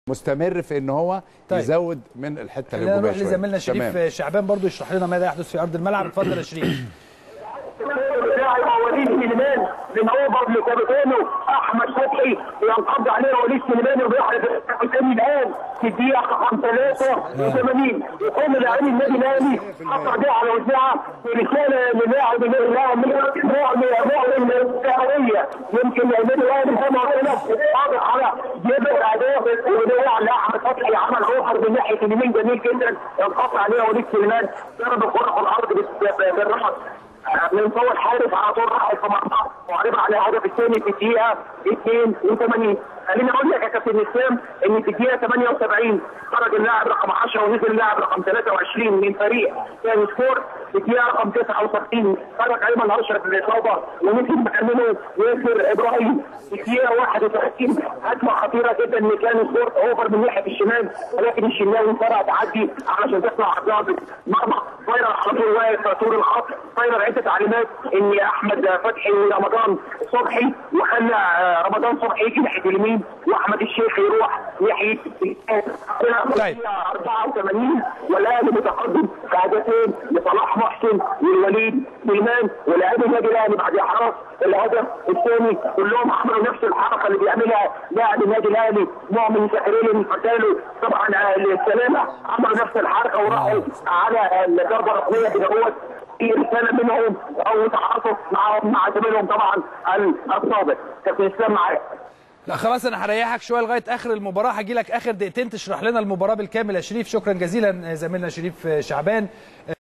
مستمر في ان هو طيب. يزود من الحته خلينا الهجوميه نروح شوية. لزميلنا شريف تمام. شعبان برضو يشرح لنا ماذا يحدث في ارض الملعب اتفضل يا شريف لاعب وليد سليمان من اوفر لكابتنه احمد فتحي ينقض عليه وليد سليمان وبيحرز الثاني الان في الدقيقه رقم 83 يقوم لاعبي النادي الاهلي قطع دي على وزعها برساله للاعب النادي الاهلي نوع من انواع الدعويه يمكن النادي الاهلي زي ما قلنا واضح على جيب الاداء ودوع لاحمد فتحي عمل اوفر من ناحيه اليمين جميل جدا ينقطع عليه وليد سليمان ضرب الكره في الارض بال- بالراس من فوق الحارس على طول راح في مرمى وعرف على الهدف الثاني في الدقيقه 82 خليني اقول لك يا كابتن اسلام ان في الدقيقه 78 خرج اللاعب رقم 10 ونزل اللاعب رقم 23 من فريق كان سبورت في الدقيقه رقم 69 خرج ايمن اشرف الاصابه ونزل مكانه ياسر ابراهيم في الدقيقه 31 هجمه خطيره جدا من كان سبورت اوفر من ناحيه الشمال ولكن الشناوي فرع تعدي علشان تطلع على ضابط مرمى فايرر على طول واقف طول الخط فايرر عده تعليمات ان احمد فتحي ورمضان صبحي وخلى آه، رمضان صبحي يجي ناحيه اليمين واحمد الشيخ يروح ناحيه طيب. 84 والاهلي متقدم بهدفين لصلاح محسن والوليد سليمان ولاعبي النادي الاهلي بعد احراز الهدف الثاني كلهم عملوا نفس الحركه اللي بيعملها لاعب النادي الاهلي مؤمن زكريا فتاله طبعا آه، للسلامه عملوا نفس الحركه وراحوا على الضربه الركنيه كده هو في رساله منهم او تعاطف مع مع زميلهم طبعا السابق كابتن اسلام معاك لا خلاص انا هريحك شويه لغايه اخر المباراه هجي لك اخر دقيقتين تشرح لنا المباراه بالكامل يا شريف شكرا جزيلا زميلنا شريف شعبان